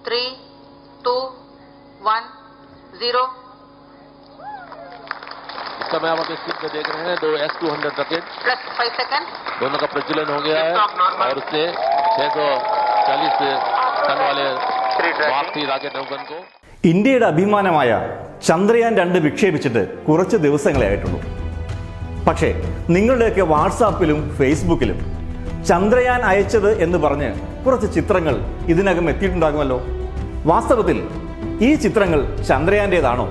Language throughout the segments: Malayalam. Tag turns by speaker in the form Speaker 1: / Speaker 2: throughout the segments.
Speaker 1: three, two, one, zero.
Speaker 2: इस समय आप अपने स्क्रीन पे देख रहे हैं दो S two hundred rocket
Speaker 1: Plus five seconds.
Speaker 2: दोनों का प्रज्वलन हो गया है और उससे छह सौ चालीस टन वाले मार्क थ्री रॉकेट नौगन को
Speaker 3: ഇന്ത്യയുടെ അഭിമാനമായ ചന്ദ്രയാൻ രണ്ട് വിക്ഷേപിച്ചിട്ട് കുറച്ച് ദിവസങ്ങളെ ആയിട്ടുള്ളൂ പക്ഷേ നിങ്ങളുടെയൊക്കെ വാട്സാപ്പിലും ഫേസ്ബുക്കിലും ചന്ദ്രയാൻ അയച്ചത് എന്ന് പറഞ്ഞ് കുറച്ച് ചിത്രങ്ങൾ ഇതിനകം എത്തിയിട്ടുണ്ടാകുമല്ലോ വാസ്തവത്തിൽ ഈ ചിത്രങ്ങൾ ചന്ദ്രയാൻ്റേതാണോ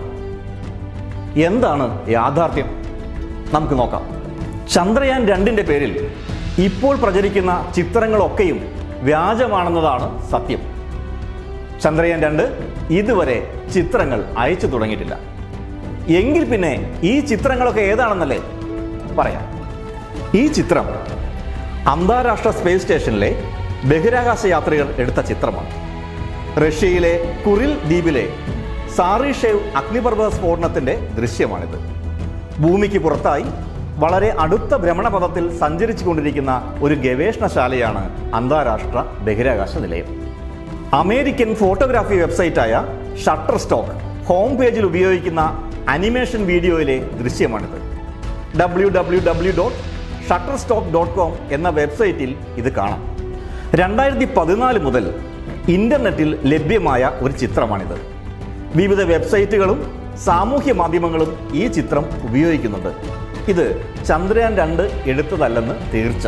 Speaker 3: എന്താണ് യാഥാർത്ഥ്യം നമുക്ക് നോക്കാം ചന്ദ്രയാൻ രണ്ടിന്റെ പേരിൽ ഇപ്പോൾ പ്രചരിക്കുന്ന ചിത്രങ്ങളൊക്കെയും വ്യാജമാണെന്നതാണ് സത്യം ചന്ദ്രയാൻ രണ്ട് ഇതുവരെ ചിത്രങ്ങൾ അയച്ചു തുടങ്ങിയിട്ടില്ല എങ്കിൽ പിന്നെ ഈ ചിത്രങ്ങളൊക്കെ ഏതാണെന്നല്ലേ പറയാം ഈ ചിത്രം അന്താരാഷ്ട്ര സ്പേസ് സ്റ്റേഷനിലെ ബഹിരാകാശ യാത്രികർ എടുത്ത ചിത്രമാണ് റഷ്യയിലെ കുറിൽ ദ്വീപിലെ സാറിഷേവ് അഗ്നിപർവ്വത സ്ഫോടനത്തിന്റെ ദൃശ്യമാണിത് ഭൂമിക്ക് പുറത്തായി വളരെ അടുത്ത ഭ്രമണപഥത്തിൽ സഞ്ചരിച്ചു കൊണ്ടിരിക്കുന്ന ഒരു ഗവേഷണശാലയാണ് അന്താരാഷ്ട്ര ബഹിരാകാശ നിലയം അമേരിക്കൻ ഫോട്ടോഗ്രാഫി വെബ്സൈറ്റായ ഷട്ടർ സ്റ്റോക്ക് ഹോം പേജിൽ ഉപയോഗിക്കുന്ന അനിമേഷൻ വീഡിയോയിലെ ദൃശ്യമാണിത് W W W dot Shutterstock dot com എന്ന വെബ്സൈറ്റിൽ ഇത് കാണാം രണ്ടായിരത്തി പതിനാല് മുതൽ ഇന്റർനെറ്റിൽ ലഭ്യമായ ഒരു ചിത്രമാണിത് വിവിധ വെബ്സൈറ്റുകളും സാമൂഹ്യ മാധ്യമങ്ങളും ഈ ചിത്രം ഉപയോഗിക്കുന്നുണ്ട് ഇത് ചന്ദ്രയാൻ രണ്ട് എടുത്തതല്ലെന്ന് തീർച്ച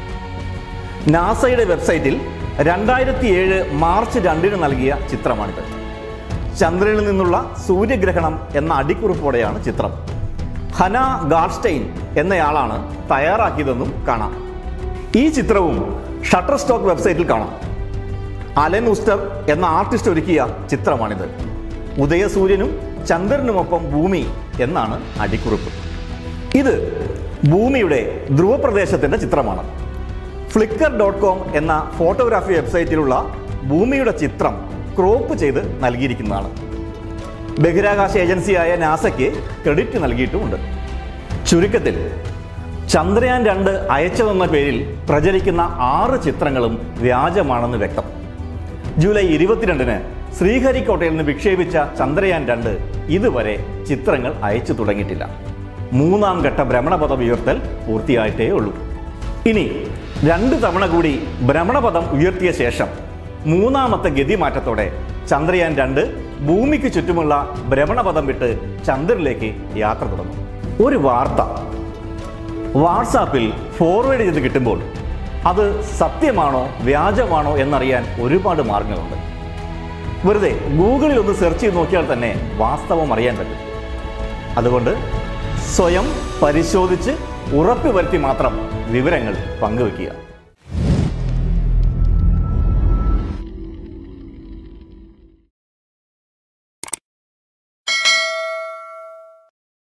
Speaker 3: നാസയുടെ വെബ്സൈറ്റിൽ രണ്ടായിരത്തി ഏഴ് മാർച്ച് രണ്ടിന് നൽകിയ ചിത്രമാണിത് ചന്ദ്രനിൽ നിന്നുള്ള സൂര്യഗ്രഹണം എന്ന അടിക്കുറിപ്പോടെയാണ് ചിത്രം ഹന ഗാഡ്സ്റ്റൈൻ എന്നയാളാണ് തയ്യാറാക്കിയതെന്നും കാണാം ഈ ചിത്രവും ഷട്ടർ സ്റ്റോക്ക് വെബ്സൈറ്റിൽ കാണാം അലൻ ഉസ്റ്റർ എന്ന ആർട്ടിസ്റ്റ് ഒരുക്കിയ ചിത്രമാണിത് ഉദയസൂര്യനും ചന്ദ്രനുമൊപ്പം ഭൂമി എന്നാണ് അടിക്കുറിപ്പ് ഇത് ഭൂമിയുടെ ധ്രുവപ്രദേശത്തിന്റെ ചിത്രമാണ് ഫ്ലിക്കർ ഡോട്ട് കോം എന്ന ഫോട്ടോഗ്രാഫി വെബ്സൈറ്റിലുള്ള ഭൂമിയുടെ ചിത്രം ക്രോപ്പ് ചെയ്ത് നൽകിയിരിക്കുന്നതാണ് ബഹിരാകാശ ഏജൻസിയായ നാസയ്ക്ക് ക്രെഡിറ്റ് നൽകിയിട്ടുമുണ്ട് ചുരുക്കത്തിൽ ചന്ദ്രയാൻ രണ്ട് അയച്ചതെന്ന പേരിൽ പ്രചരിക്കുന്ന ആറ് ചിത്രങ്ങളും വ്യാജമാണെന്ന് വ്യക്തം ജൂലൈ ഇരുപത്തിരണ്ടിന് ശ്രീഹരിക്കോട്ടയിൽ നിന്ന് വിക്ഷേപിച്ച ചന്ദ്രയാൻ രണ്ട് ഇതുവരെ ചിത്രങ്ങൾ അയച്ചു തുടങ്ങിയിട്ടില്ല മൂന്നാം ഘട്ട ഭ്രമണപഥം ഉയർത്തൽ പൂർത്തിയായിട്ടേ ഉള്ളൂ ഇനി രണ്ട് തവണ കൂടി ഭ്രമണപഥം ഉയർത്തിയ ശേഷം മൂന്നാമത്തെ ഗതിമാറ്റത്തോടെ ചന്ദ്രയാൻ രണ്ട് ഭൂമിക്ക് ചുറ്റുമുള്ള ഭ്രമണപഥം വിട്ട് ചന്ദ്രനിലേക്ക് യാത്ര തുടങ്ങും ഒരു വാർത്ത വാട്സാപ്പിൽ ഫോർവേഡ് ചെയ്ത് കിട്ടുമ്പോൾ അത് സത്യമാണോ വ്യാജമാണോ എന്നറിയാൻ ഒരുപാട് മാർഗങ്ങളുണ്ട് വെറുതെ ഗൂഗിളിൽ ഒന്ന് സെർച്ച് ചെയ്ത് നോക്കിയാൽ തന്നെ വാസ്തവം അറിയാൻ പറ്റും അതുകൊണ്ട് സ്വയം പരിശോധിച്ച് ഉറപ്പുവരുത്തി മാത്രം വിവരങ്ങൾ പങ്കുവയ്ക്കുക